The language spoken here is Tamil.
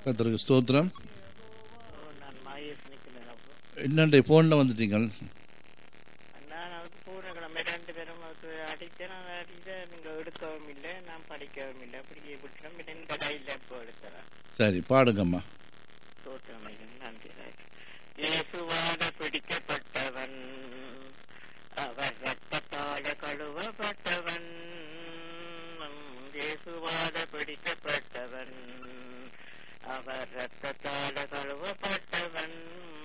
கத்தருக்கு ஸ்தோத்திரம் நான் மாயேஸ் நிற்கிறேன் அப்போ என்னண்டே ஃபோனில் வந்துட்டீங்க நான் அதுக்கு பூர்ணக்கிழமை ரெண்டு பேரும் அதுக்கு அடித்தேன் நான் அடித்தேன் நீங்கள் எடுக்கவும் இல்லை நான் படிக்கவும் இல்லை அப்படியே விட்டுறோம் இந்த கையில் இப்போ எடுக்கிறேன் சரி பாடுங்கம்மா தோற்றமைகள் நன்றி இயேசுவான பிடிக்கப்பட்டவன் அவர் ரத்தத்தால கழுவப்பட்டவன் இயேசுவான பிடிக்கப்பட்டவன் அவர் ரத்தத்தால கழுவப்பட்டவன்